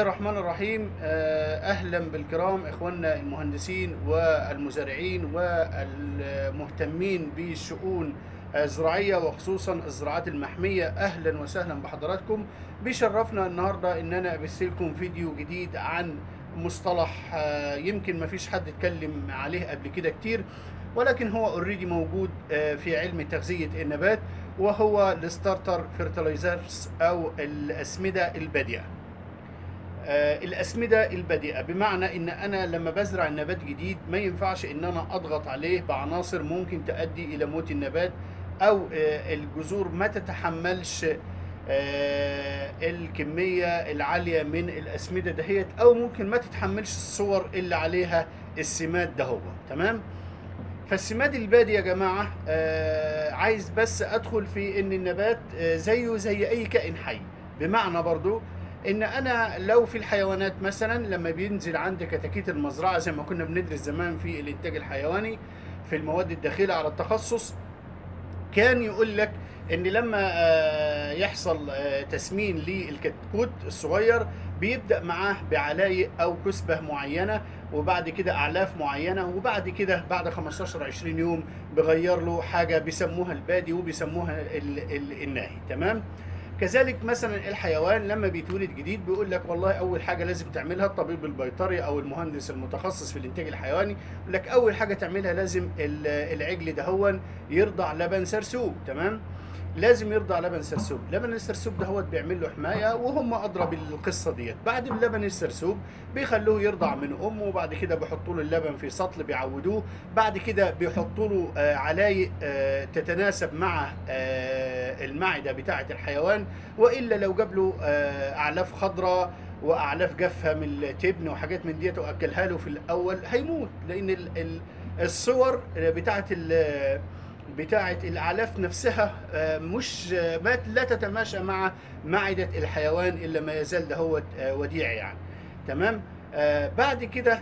الرحمن الرحيم آه، اهلا بالكرام اخواننا المهندسين والمزارعين والمهتمين بالشؤون الزراعيه وخصوصا الزراعات المحميه اهلا وسهلا بحضراتكم بيشرفنا النهارده ان انا ابث لكم فيديو جديد عن مصطلح آه، يمكن ما فيش حد اتكلم عليه قبل كده كتير ولكن هو اوريدي موجود آه، في علم تغذيه النبات وهو الستارتر فيرتلايزرز او الاسمده البادئه آه، الأسمدة البديئة بمعنى إن أنا لما بزرع النبات جديد ما ينفعش إن أنا أضغط عليه بعناصر ممكن تؤدي إلى موت النبات أو آه، الجذور ما تتحملش آه، الكمية العالية من الأسمدة دهيت أو ممكن ما تتحملش الصور اللي عليها السماد ده هو تمام فالسماد البادي يا جماعة آه، عايز بس أدخل في إن النبات آه، زيه زي أي كائن حي بمعنى برضو ان انا لو في الحيوانات مثلا لما بينزل عندي كتاكيت المزرعه زي ما كنا بندرس زمان في الانتاج الحيواني في المواد الداخله على التخصص كان يقول لك ان لما آه، يحصل آه، تسمين للكتكوت الصغير بيبدا معاه بعلايق او كسبه معينه وبعد كده اعلاف معينه وبعد كده بعد 15 20 يوم بغير له حاجه بيسموها البادي وبيسموها ال- ال- الناهي تمام كذلك مثلا الحيوان لما بيتولد جديد بيقول لك والله اول حاجه لازم تعملها الطبيب البيطري او المهندس المتخصص في الانتاج الحيواني يقول لك اول حاجه تعملها لازم ال- العجل دهون يرضع لبن سرسوب تمام لازم يرضع لبن سرسوب لبن السرسوب دهوت بيعمل له حمايه وهم ادرى بالقصه ديت بعد اللبن السرسوب بيخلوه يرضع من امه وبعد كده بيحطوا له اللبن في سطل بيعودوه بعد كده بيحطوا له آه، علايق آه، تتناسب مع آه، المعده بتاعه الحيوان والا لو جاب له آه، اعلاف خضراء واعلاف جافه من التبن وحاجات من ديت واكلها له في الاول هيموت لان ال- ال- الصور بتاعه ال- بتاعه الاعلاف نفسها آه، مش آه، ما لا تتماشى مع معده الحيوان الا ما يزال دهوت آه، وديع يعني تمام آه بعد كده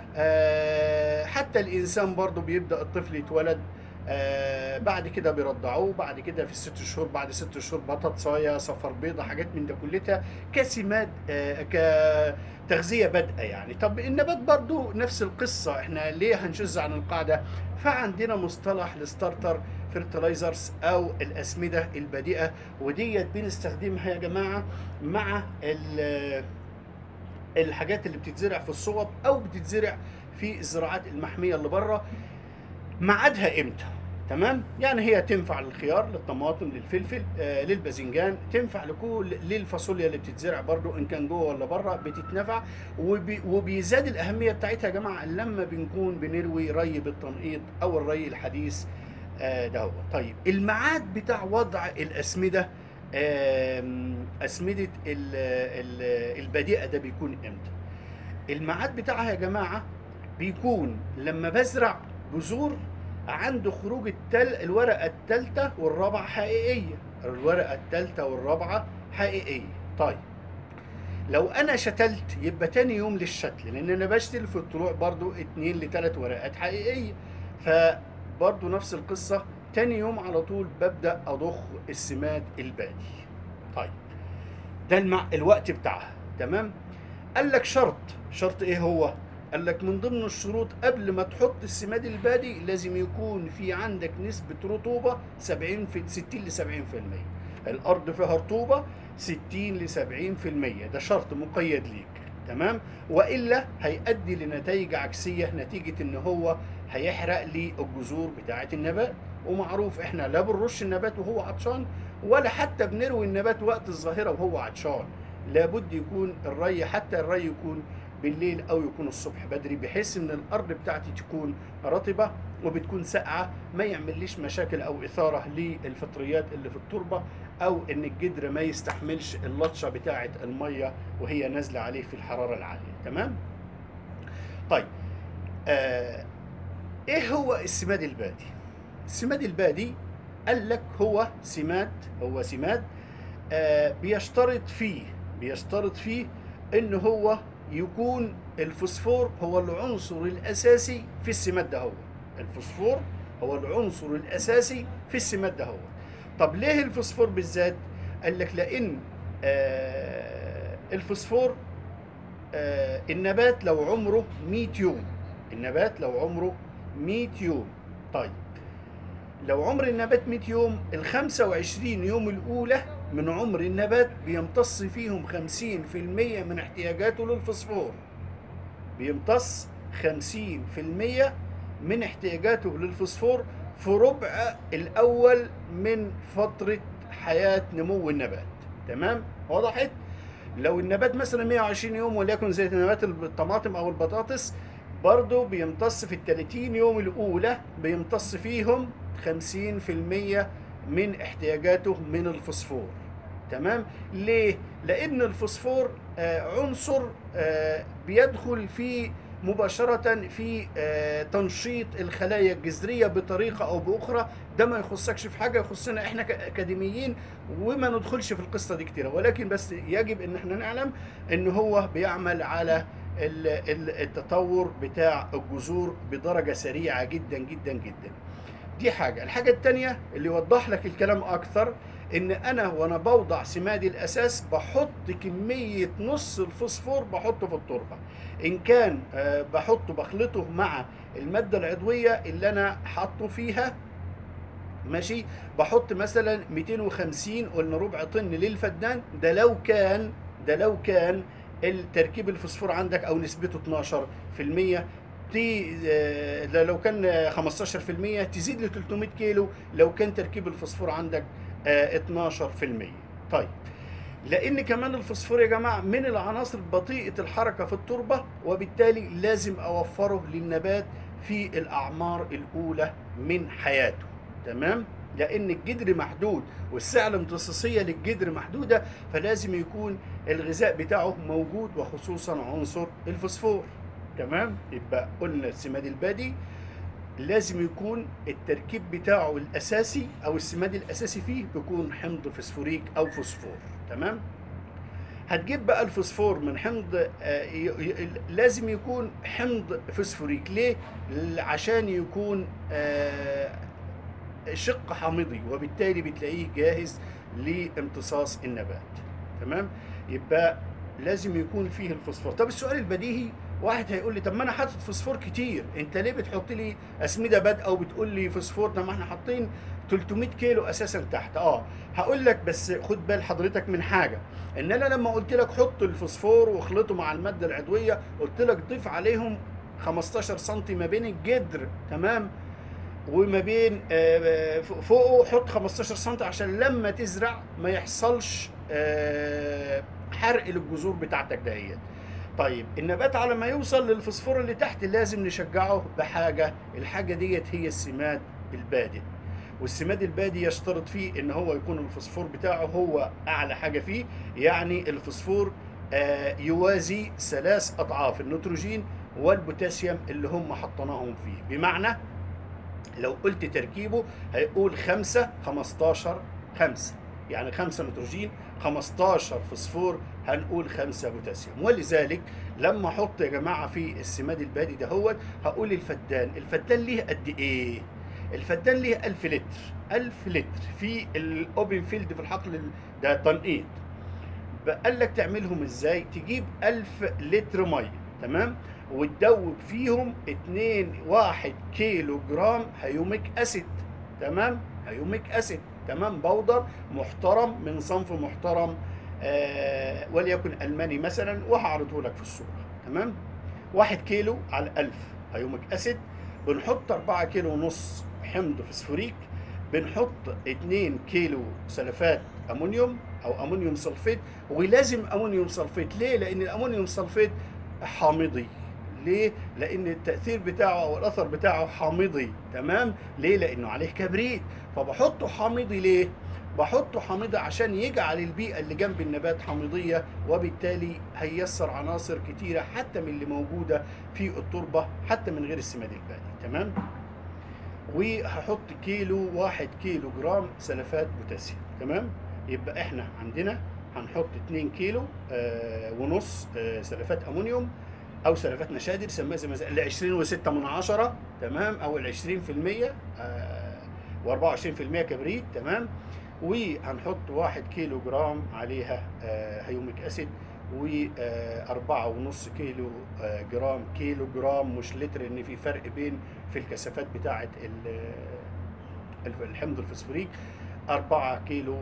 آه حتى الانسان برضو بيبدا الطفل يتولد آه بعد كده بيرضعوه بعد كده في الست شهور بعد ست شهور بطاط صايا صفر بيضة حاجات من ده كلها كسمات آه كتغذية بادئة يعني طب النبات برضو نفس القصة احنا ليه هنشذ عن القاعدة فعندنا مصطلح الستارتر فيرتلايزرز او الاسمدة البادئة وديت بنستخدمها يا جماعة مع ال- الحاجات اللي بتتزرع في الصوب او بتتزرع في الزراعات المحميه اللي بره ميعادها امتى تمام يعني هي تنفع للخيار للطماطم للفلفل آه للباذنجان تنفع لكل للفاصوليا اللي بتتزرع برضو ان كان جوه ولا بره بتتنفع وبي وبيزداد الاهميه بتاعتها يا جماعه لما بنكون بنروي ري بالتنقيط او الري الحديث آه ده هو طيب الميعاد بتاع وضع الاسمده آم، اسمده ال- ال- البديئه ده بيكون امتى الميعاد بتاعها يا جماعه بيكون لما بزرع بذور عند خروج التل الورقه الثالثه والرابعه حقيقيه الورقه الثالثه والرابعه حقيقيه طيب لو انا شتلت يبقى تاني يوم للشتل لان انا بشتل في الطلوع برضو اتنين لتلات ورقات حقيقيه فبرضو نفس القصه تاني يوم على طول ببدا اضخ السماد البادي طيب ده المع... الوقت بتاعها تمام قال لك شرط شرط ايه هو قال لك من ضمن الشروط قبل ما تحط السماد البادي لازم يكون في عندك نسبة رطوبة 70 في 60 ل 70% الأرض فيها رطوبة 60 ل 70% ده شرط مقيد ليك تمام وإلا هيؤدي لنتائج عكسية نتيجة إن هو هيحرق لي الجذور بتاعة النبات ومعروف احنا لا بنرش النبات وهو عطشان ولا حتى بنروي النبات وقت الظاهرة وهو عطشان لابد يكون الري حتى الري يكون بالليل او يكون الصبح بدري بحيث ان الارض بتاعتي تكون رطبه وبتكون ساقعه ما يعمليش مشاكل او اثاره للفطريات اللي في التربه او ان الجدر ما يستحملش اللطشه بتاعه الميه وهي نازله عليه في الحراره العاليه تمام طيب آه ايه هو السماد البادي السماد البادي قال لك هو سماد هو سماد آه بيشترط فيه بيشترط فيه ان هو يكون الفوسفور هو العنصر الاساسي في السماد ده هو الفوسفور هو العنصر الاساسي في السماد ده هو طب ليه الفوسفور بالذات قال لك لان آه الفوسفور آه النبات لو عمره 100 يوم النبات لو عمره 100 يوم طيب لو عمر النبات 100 يوم ال 25 يوم الأولى من عمر النبات بيمتص فيهم 50% من احتياجاته للفوسفور بيمتص 50% من احتياجاته للفوسفور في ربع الأول من فترة حياة نمو النبات تمام وضحت لو النبات مثلا 120 يوم وليكن زي نبات الطماطم أو البطاطس برضه بيمتص في ال 30 يوم الأولى بيمتص فيهم 50% من احتياجاته من الفوسفور تمام ليه لان الفوسفور آه عنصر آه بيدخل في مباشرة في آه تنشيط الخلايا الجذرية بطريقة أو بأخرى ده ما يخصكش في حاجة يخصنا إحنا كأكاديميين وما ندخلش في القصة دي كتير ولكن بس يجب إن إحنا نعلم إن هو بيعمل على التطور بتاع الجذور بدرجة سريعة جدا جدا جدا دي حاجة الحاجة التانية اللي يوضح لك الكلام أكثر إن أنا وأنا بوضع سماد الأساس بحط كمية نص الفوسفور بحطه في التربة إن كان بحطه بخلطه مع المادة العضوية اللي أنا حاطه فيها ماشي بحط مثلا 250 قلنا ربع طن للفدان ده لو كان ده لو كان التركيب الفوسفور عندك او نسبته 12% تي لو كان 15% تزيد ل 300 كيلو لو كان تركيب الفوسفور عندك 12% طيب لان كمان الفوسفور يا جماعه من العناصر بطيئه الحركه في التربه وبالتالي لازم اوفره للنبات في الاعمار الاولى من حياته تمام لان الجدر محدود والسعه الامتصاصيه للجدر محدوده فلازم يكون الغذاء بتاعه موجود وخصوصا عنصر الفوسفور تمام يبقى قلنا السماد البادي لازم يكون التركيب بتاعه الاساسي او السماد الاساسي فيه بيكون حمض فسفوريك او فوسفور تمام هتجيب بقى الفوسفور من حمض آه لازم يكون حمض فسفوريك ليه عشان يكون آه شق حامضي وبالتالي بتلاقيه جاهز لامتصاص النبات تمام يبقى لازم يكون فيه الفوسفور طب السؤال البديهي واحد هيقول لي طب ما انا حاطط فوسفور كتير انت ليه بتحط لي اسمده بادئه وبتقول لي فوسفور طب ما احنا حاطين 300 كيلو اساسا تحت اه هقول لك بس خد بال حضرتك من حاجه ان انا لما قلت لك حط الفوسفور واخلطه مع الماده العضويه قلت لك ضيف عليهم 15 سم ما بين الجدر تمام وما بين فوقه حط 15 سم عشان لما تزرع ما يحصلش حرق للجذور بتاعتك دهيت طيب النبات على ما يوصل للفوسفور اللي تحت لازم نشجعه بحاجه الحاجه ديت هي السماد البادئ والسماد البادي يشترط فيه ان هو يكون الفوسفور بتاعه هو اعلى حاجه فيه يعني الفوسفور يوازي ثلاث اضعاف النيتروجين والبوتاسيوم اللي هم حطيناهم فيه بمعنى لو قلت تركيبه هيقول 5 15 5 يعني 5 نيتروجين 15 فوسفور هنقول 5 بوتاسيوم ولذلك لما احط يا جماعه في السماد البادي دهوت هقول الفدان الفدان ليه قد ايه الفدان ليه 1000 لتر 1000 لتر في الاوبن فيلد في الحقل ده تنقيط قال لك تعملهم ازاي تجيب 1000 لتر ميه تمام وتدوب فيهم 2 1 كيلو جرام هيوميك اسيد تمام هيوميك اسيد تمام بودر محترم من صنف محترم آه وليكن الماني مثلا وهعرضه لك في الصوره تمام 1 كيلو على 1000 هيوميك اسيد بنحط 4 كيلو ونص حمض فسفوريك بنحط 2 كيلو سلفات امونيوم او امونيوم سلفيت ولازم امونيوم سلفيت ليه لان الامونيوم سلفيت حامضي ليه؟ لأن التأثير بتاعه أو الأثر بتاعه حامضي تمام؟ ليه؟ لأنه عليه كبريت فبحطه حامضي ليه؟ بحطه حامضي عشان يجعل البيئة اللي جنب النبات حامضية وبالتالي هيسر عناصر كتيرة حتى من اللي موجودة في التربة حتى من غير السماد البادي تمام؟ وهحط كيلو واحد كيلو جرام سلفات بوتاسيوم تمام؟ يبقى احنا عندنا هنحط 2 كيلو آه ونص آه سلفات امونيوم او سلفات نشادر سماها زي ما ال 20 و6 من عشرة تمام او ال 20% آه و24% كبريت تمام وهنحط 1 كيلو جرام عليها آه هيوميك اسيد وأربعة ونص كيلو آه، جرام كيلو جرام مش لتر ان في فرق بين في الكثافات بتاعة ال- ال- الحمض الفسفوريك أربعة كيلو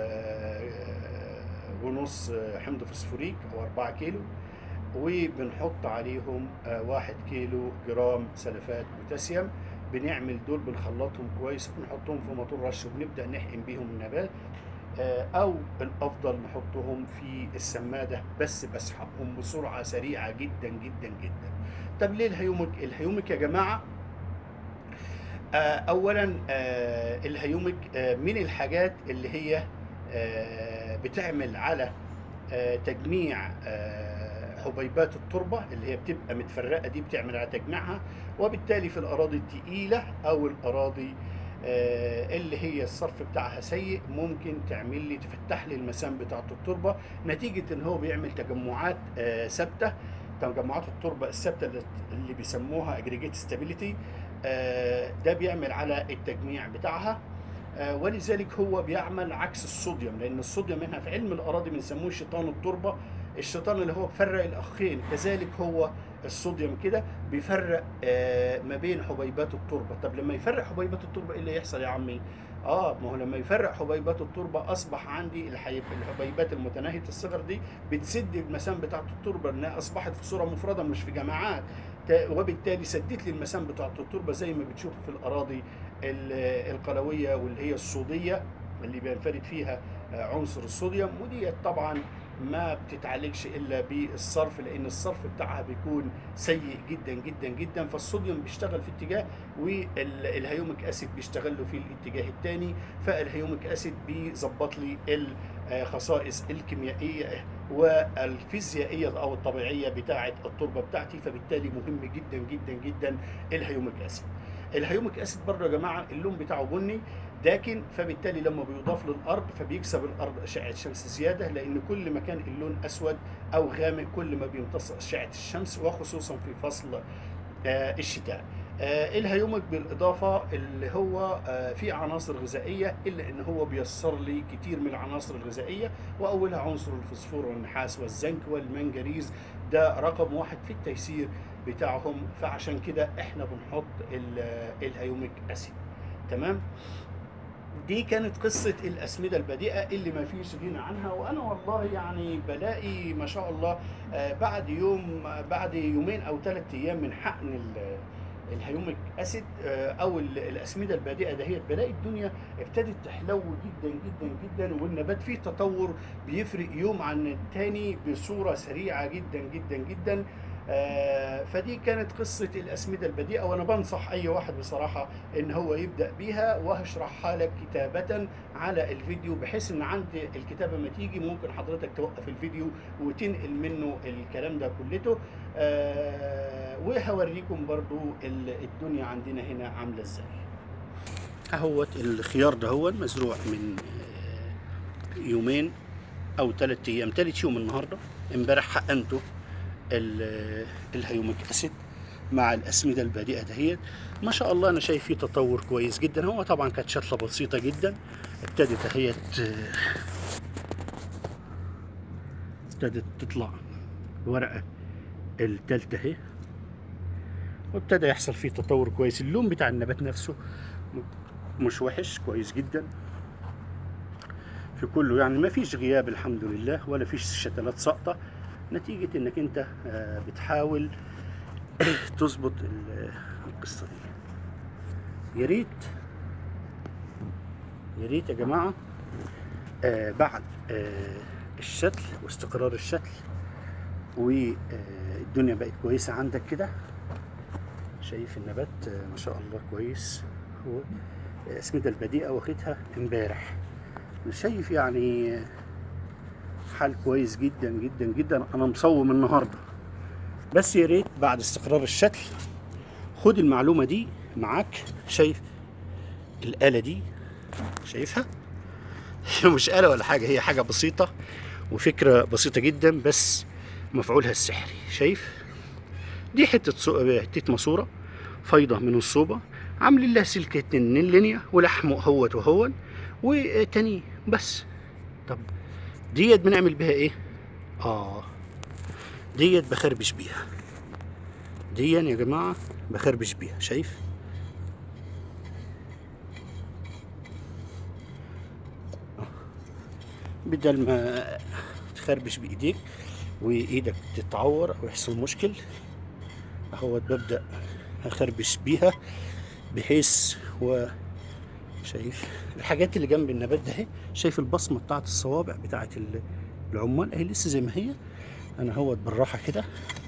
آه، ونص آه، حمض فسفوريك أو أربعة كيلو وبنحط عليهم آه، واحد كيلو جرام سلفات بوتاسيوم بنعمل دول بنخلطهم كويس بنحطهم في موتور رش وبنبدأ نحقن بيهم النبات آه، او الافضل نحطهم في السماده بس بسحبهم بسرعه سريعه جدا جدا جدا طب ليه الهيومك الهيومك يا جماعه آه، اولا آه، الهيومك آه، من الحاجات اللي هي آه، بتعمل على آه، تجميع آه، حبيبات التربه اللي هي بتبقى متفرقه دي بتعمل على تجميعها وبالتالي في الاراضي الثقيله او الاراضي آه، اللي هي الصرف بتاعها سيء ممكن تعمل لي تفتح لي المسام بتاعه التربه نتيجه ان هو بيعمل تجمعات آه، ثابته تجمعات التربه الثابته اللي- اللي بيسموها اجريجيت ستابيليتي ده بيعمل على التجميع بتاعها آه، ولذلك هو بيعمل عكس الصوديوم لان الصوديوم احنا في علم الاراضي بنسموه شيطان التربه الشيطان اللي هو بيفرق الاخين كذلك هو الصوديوم كده بيفرق آه، ما بين حبيبات التربه طب لما يفرق حبيبات التربه ايه اللي يحصل يا عمي اه ما هو لما يفرق حبيبات التربه اصبح عندي الحي- الحبيبات المتناهيه الصغر دي بتسد المسام بتاعه التربه انها اصبحت في صوره مفرده مش في جماعات تا- وبالتالي سدت لي المسام بتاعه التربه زي ما بتشوف في الاراضي ال- القلويه واللي هي الصوديه اللي بينفرد فيها آه، عنصر الصوديوم ودي طبعا ما بتتعالجش الا بالصرف لان الصرف بتاعها بيكون سيء جدا جدا جدا فالصوديوم بيشتغل في اتجاه والهيوميك اسيد بيشتغل له في الاتجاه الثاني فالهيوميك اسيد بيظبط لي الخصائص الكيميائيه والفيزيائيه او الطبيعيه بتاعه التربه بتاعتي فبالتالي مهم جدا جدا جدا الهيوميك اسيد الهيوميك اسيد برضه يا جماعه اللون بتاعه بني داكن فبالتالي لما بيضاف للارض فبيكسب الارض اشعه شمس زياده لان كل ما كان اللون اسود او غامق كل ما بيمتص اشعه الشمس وخصوصا في فصل آه، الشتاء آه، الهيومك بالاضافه اللي هو آه، فيه عناصر غذائيه الا ان هو بيسر لي كتير من العناصر الغذائيه واولها عنصر الفوسفور والنحاس والزنك والمنجنيز ده رقم واحد في التيسير بتاعهم فعشان كده احنا بنحط ال- الهيوميك اسيد تمام دي كانت قصة الأسمدة البديئة اللي ما فيش غنى عنها وأنا والله يعني بلاقي ما شاء الله آه، بعد يوم بعد يومين أو ثلاثة أيام من حقن ال- الهيوميك أسيد آه، أو ال- الأسمدة البديئة دهيت بلاقي الدنيا ابتدت تحلو جدا جدا جدا والنبات فيه تطور بيفرق يوم عن التاني بصورة سريعة جدا جدا جدا آه، فدي كانت قصة الأسمدة البديئة وأنا بنصح أي واحد بصراحة إن هو يبدأ بيها وهشرحها لك كتابة على الفيديو بحيث إن عند الكتابة ما تيجي ممكن حضرتك توقف الفيديو وتنقل منه الكلام ده كلته آه، وهوريكم برضو ال- الدنيا عندنا هنا عاملة إزاي اهوت الخيار ده هو مزروع من آه، يومين او ثلاث ايام ثالث يوم النهارده امبارح حقنته ال- الهيوميك اسيد مع الاسمده البديئه دهيت ما شاء الله انا شايف فيه تطور كويس جدا هو طبعا كانت شتله بسيطه جدا ابتدت اهيت آه، ابتدت تطلع ورقه التالتة اهي وابتدى يحصل فيه تطور كويس اللون بتاع النبات نفسه م- مش وحش كويس جدا في كله يعني ما فيش غياب الحمد لله ولا فيش شتلات ساقطه نتيجه انك انت آه، بتحاول تظبط ال- القصه دي يا ريت يا ريت يا جماعه آه بعد آه الشتل واستقرار الشتل والدنيا بقت كويسه عندك كده شايف النبات آه، ما شاء الله كويس هو اسمده البديئه واخدها امبارح أنا شايف يعني حال كويس جدا جدا جدا انا مصوم النهارده بس يا ريت بعد استقرار الشكل خد المعلومه دي معاك شايف الاله دي شايفها هي مش آلة ولا حاجة هي حاجة بسيطة وفكرة بسيطة جدا بس مفعولها السحري شايف دي حتة صو... حتة ماسورة فايضة من الصوبة عاملين لها سلكة اللينيا ولحم هوت وهون وتاني بس طب ديت بنعمل بيها ايه؟ اه ديت بخربش بيها ديا يا جماعة بخربش بيها شايف بدل ما تخربش بايديك وايدك تتعور او يحصل مشكل اهوت ببدأ اخربش بيها بحيث و شايف الحاجات اللي جنب النبات ده اهي شايف البصمه بتاعت الصوابع بتاعت ال- العمال اهي لسه زي ما هي انا هوت بالراحه كده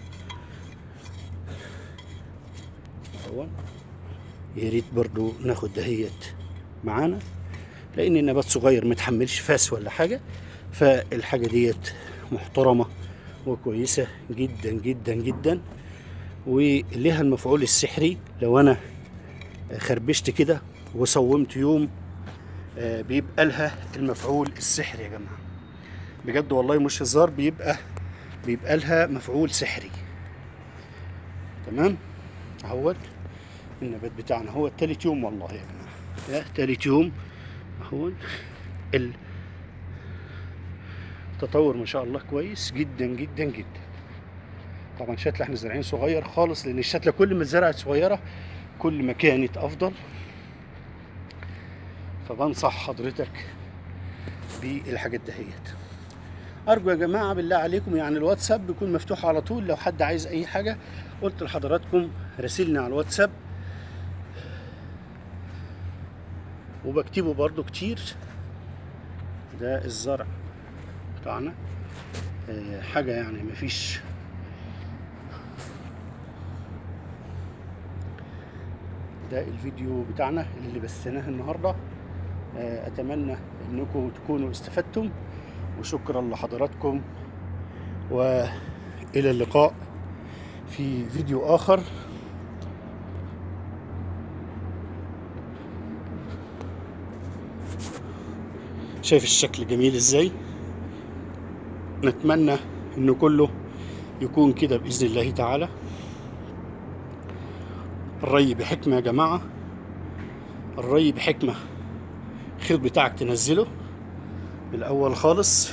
اهو يا ريت برضو ناخد دهيت معانا لان النبات صغير ما يتحملش فاس ولا حاجه فالحاجه ديت محترمه وكويسه جدا جدا جدا ولها المفعول السحري لو انا خربشت كده وصومت يوم آه، بيبقى لها المفعول السحري يا جماعه بجد والله مش هزار بيبقى بيبقى لها مفعول سحري تمام اهوت النبات بتاعنا هو تالت يوم والله يا جماعه ده تالت يوم اهو التطور ما شاء الله كويس جدا جدا جدا طبعا شتله احنا زارعين صغير خالص لان الشتله كل ما اتزرعت صغيره كل ما كانت افضل فبنصح حضرتك بالحاجات دهيت ارجو يا جماعه بالله عليكم يعني الواتساب بيكون مفتوح على طول لو حد عايز اي حاجه قلت لحضراتكم راسلني على الواتساب وبكتبه برضو كتير ده الزرع بتاعنا آه، حاجه يعني مفيش ده الفيديو بتاعنا اللي بثناه النهارده آه، اتمنى انكم تكونوا استفدتم وشكرا لحضراتكم والى اللقاء في فيديو اخر شايف الشكل جميل ازاي نتمنى انه كله يكون كده باذن الله تعالى الري بحكمه يا جماعه الري بحكمه الخيط بتاعك تنزله الاول خالص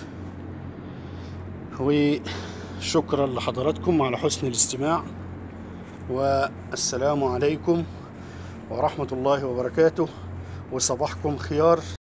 وشكرا لحضراتكم على حسن الاستماع والسلام عليكم ورحمه الله وبركاته وصباحكم خيار